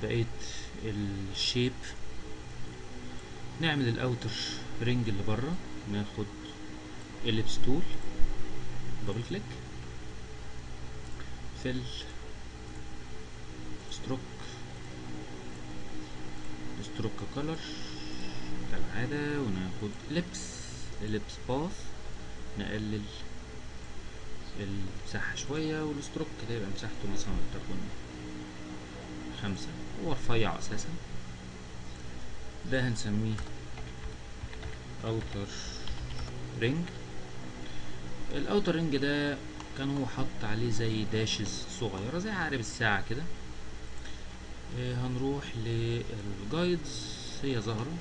بقيت الشيب نعمل الاوتر رينج اللي بره ناخد اليبس تول دبل كليك فيل ستروك ستروك كولر كالعادة وناخد لبس لبس باث نقلل المساحة شوية والستروك كده يبقى مساحته مثلا تكون خمسة هو رفيع أساسا ده هنسميه اوتر رينج الاوتر رينج ده كان هو حط عليه زي داشز صغيرة زي عقرب الساعة كده آه، هنروح للجايدز هي ظاهرة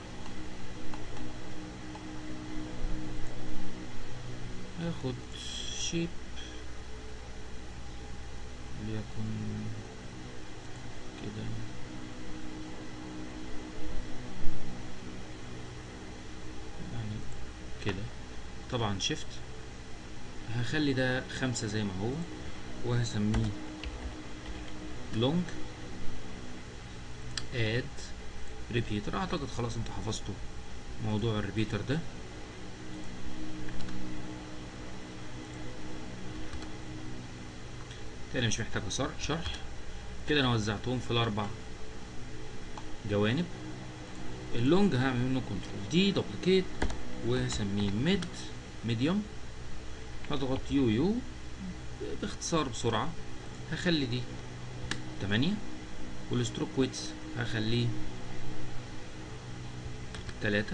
هاخد شيب ليكن كده يعني كده طبعا شيفت هخلي ده خمسة زي ما هو وهسميه لونج اد ريبيتر اعتقد خلاص انتوا حفظتوا موضوع الريبيتر ده تاني مش محتاج صر- شرح كده انا وزعتهم في الاربع جوانب اللونج هعمل منه كنترول دي دوبليكيت وهسميه ميد ميديوم هضغط يو يو باختصار بسرعة هخلي دي تمانية والستروك ويتس هخليه تلاتة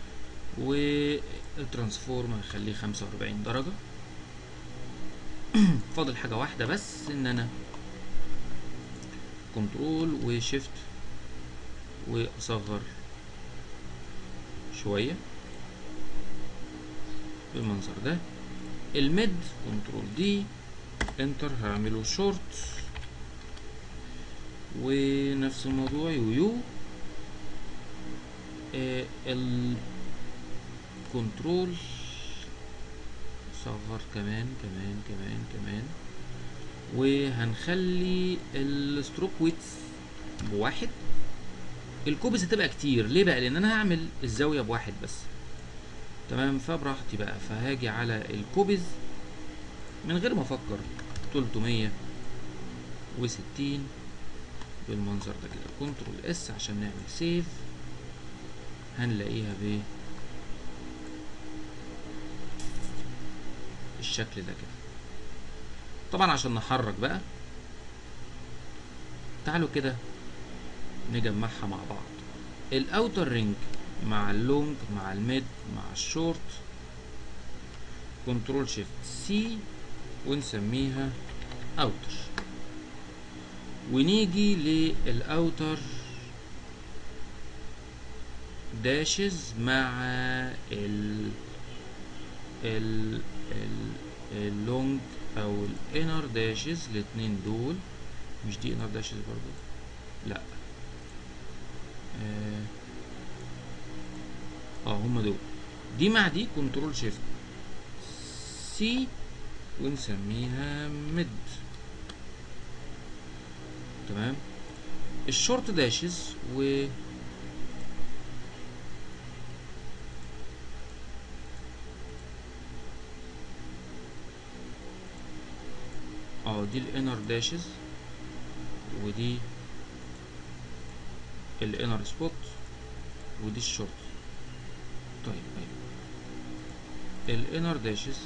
والترانسفورم هخليه خمسة وأربعين درجة فاضل حاجة واحدة بس إن أنا كنترول وشيفت وأصغر شوية بالمنظر ده الميد كنترول دي انتر هعمله شورت ونفس الموضوع يو يو آه الكنترول صغر كمان كمان كمان كمان وهنخلي الستروك ويتس بواحد الكوبس هتبقى كتير ليه بقى لان انا هعمل الزاويه بواحد بس تمام فبراحتي بقى فهاجي على الكوبز من غير ما افكر 360 بالمنظر ده كده كنترول اس عشان نعمل سيف هنلاقيها ب الشكل ده كده طبعا عشان نحرك بقى تعالوا كده نجمعها مع بعض الاوتر رينج مع اللونج مع الميد مع الشورت كنترول شيفت سي ونسميها اوتر ونيجي للاوتر داشز مع ال ال ال اللونج او الانر داشز الاتنين دول مش دي انر داشز برضو لا اه, آه هما دول دي مع دي كنترول شيفت سي ونسميها ميد تمام الشورت داشز و اه دي الانر داشز ودي الانر سبوت ودي الشورت طيب ايوه الانر داشز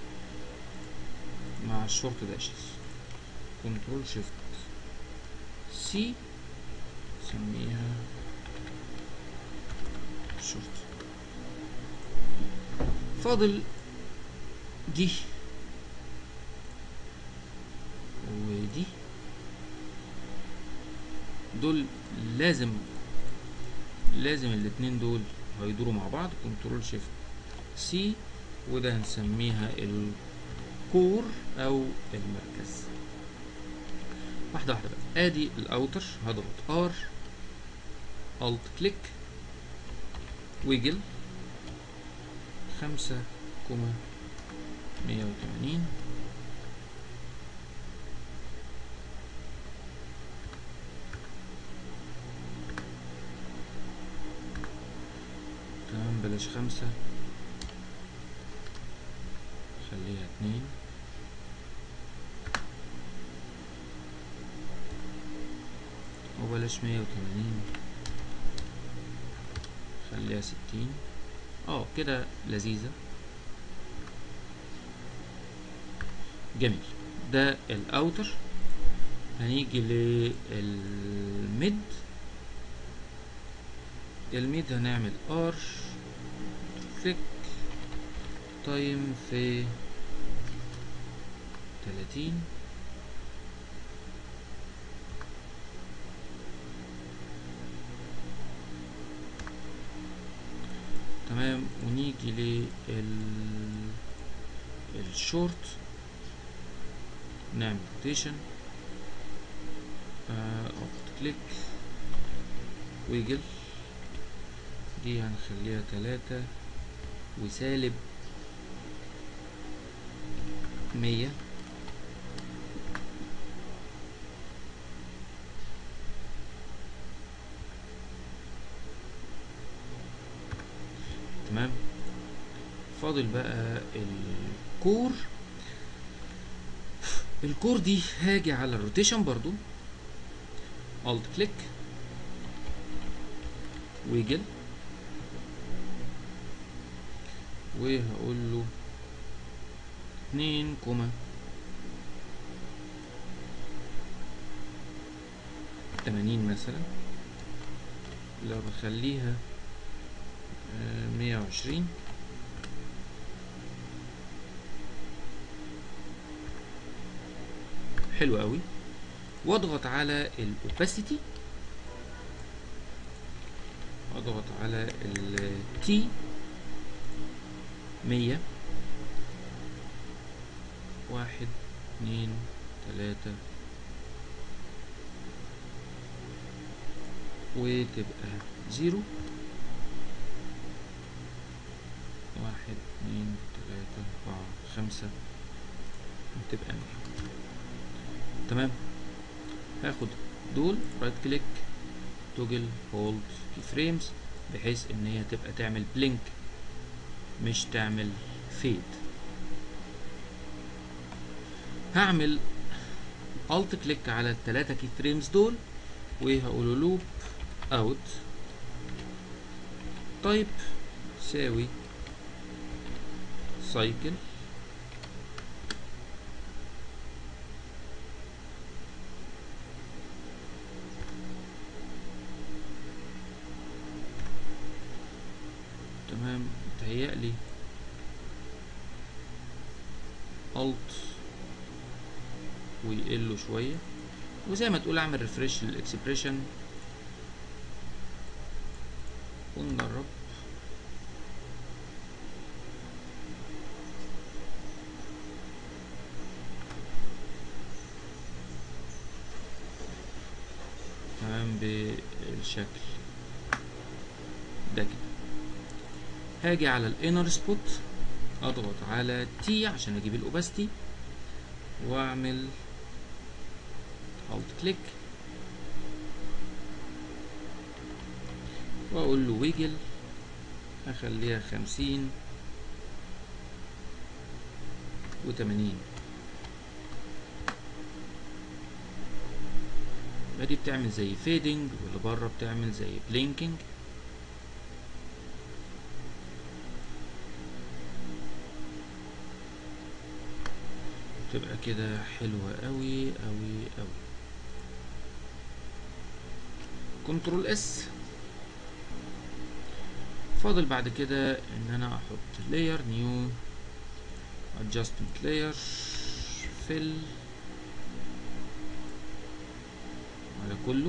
مع الشورت داشز كنترول شيفت سي سميها شورت فاضل دي ودي دول لازم لازم الاتنين دول هيدوروا مع بعض كنترول شيفت سي وده هنسميها الكور او المركز واحدة واحدة بقى ادي الاوتر هضغط ار الت كليك ويجل خمسة كوما مية وتمانين بلاش خمسة خليها اتنين وبلاش مية وتمانين خليها ستين اه كده لذيذة جميل ده الاوتر هنيجي للميد الميد هنعمل ار كليك تايم في تلاتين تمام ونيجي لل الشورت نعمل روتيشن اوبت كليك ويجل دي هنخليها تلاتة وسالب مية تمام فاضل بقى الكور الكور دي هاجي على الروتيشن برضو الت كليك ويجل وهقول له اتنين كوما تمانين مثلا لو بخليها مية وعشرين حلو قوي واضغط على الاوباسيتي اضغط على التي مية واحد اتنين تلاتة وتبقى زيرو واحد اتنين تلاتة أربعة خمسة وتبقى مية تمام هاخد دول رايت كليك توجل هولد كي فريمز بحيث ان هي تبقى تعمل بلينك مش تعمل فيد هعمل الت كليك على التلاتة كي فريمز دول وهقول لوب اوت تايب يساوي سايكل تمام متهيألي الت ويقله شوية وزي ما تقول اعمل ريفريش للاكسبريشن ونجرب تمام بالشكل ده كده هاجي على الانر سبوت اضغط على تي عشان اجيب الاوباستي واعمل الت كليك واقول له ويجل اخليها خمسين وتمانين دي بتعمل زي فيدنج واللي بره بتعمل زي بلينكينج تبقى كده حلوة قوي قوي قوي كنترول اس فاضل بعد كده ان انا احط layer new adjustment layer fill على كله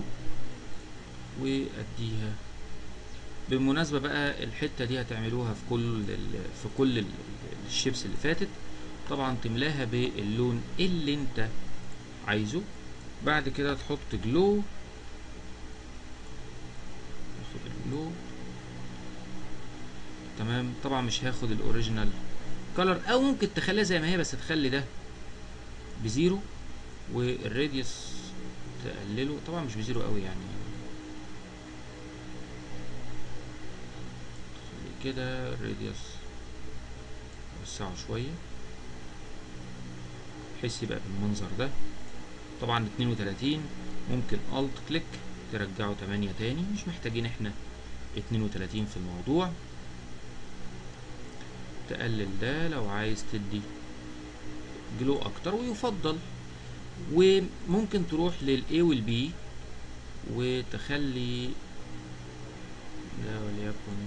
واديها بالمناسبة بقى الحتة دي هتعملوها في كل في كل الشيبس اللي فاتت طبعا تملاها باللون اللي انت عايزه بعد كده تحط جلو ناخد الجلو تمام طبعا مش هاخد الاوريجينال كولر او ممكن تخليها زي ما هي بس تخلي ده بزيرو والراديوس تقلله طبعا مش بزيرو قوي يعني كده الراديوس وسعه شوية بحيث يبقى بالمنظر ده طبعا اتنين وتلاتين ممكن الت كليك ترجعه تمانية تاني مش محتاجين احنا اتنين وتلاتين في الموضوع تقلل ده لو عايز تدي جلو اكتر ويفضل وممكن تروح للاي والبي وتخلي ده وليكن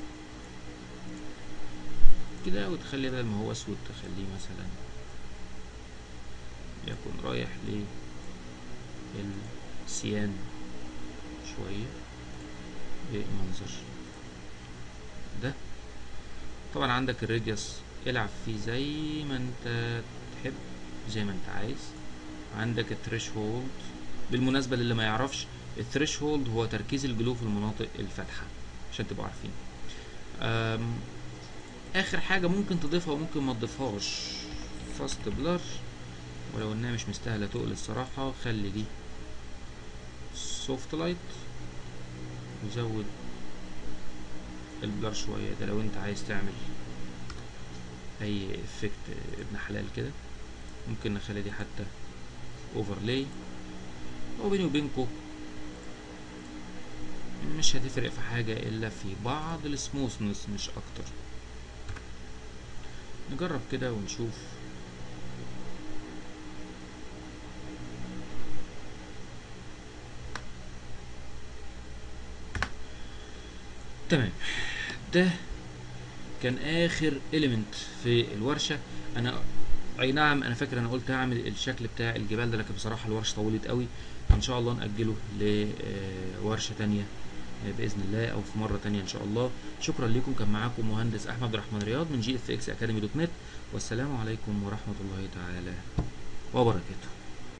كده وتخلي بدل ما هو اسود تخليه مثلا يكون رايح للسيان شوية بالمنظر ده طبعا عندك الراديوس العب فيه زي ما انت تحب زي ما انت عايز عندك الثريش هولد بالمناسبة للي ما يعرفش الثريش هولد هو تركيز الجلو في المناطق الفاتحة عشان تبقوا عارفين اخر حاجة ممكن تضيفها وممكن ما تضيفهاش فاست بلر ولو انها مش مستاهلة تقل الصراحة خلي دي سوفت لايت وزود البلر شوية ده لو انت عايز تعمل اي افكت ابن حلال كده ممكن نخلي دي حتى اوفرلاي وبيني وبينكو مش هتفرق في حاجة الا في بعض السموثنس مش اكتر نجرب كده ونشوف تمام ده كان اخر اليمنت في الورشه انا اي نعم انا فاكر انا قلت هعمل الشكل بتاع الجبال ده لكن بصراحه الورشه طولت قوي ان شاء الله ناجله لورشه تانية باذن الله او في مره تانية ان شاء الله شكرا لكم كان معاكم مهندس احمد عبد الرحمن رياض من جي اف اكس اكاديمي دوت نت والسلام عليكم ورحمه الله تعالى وبركاته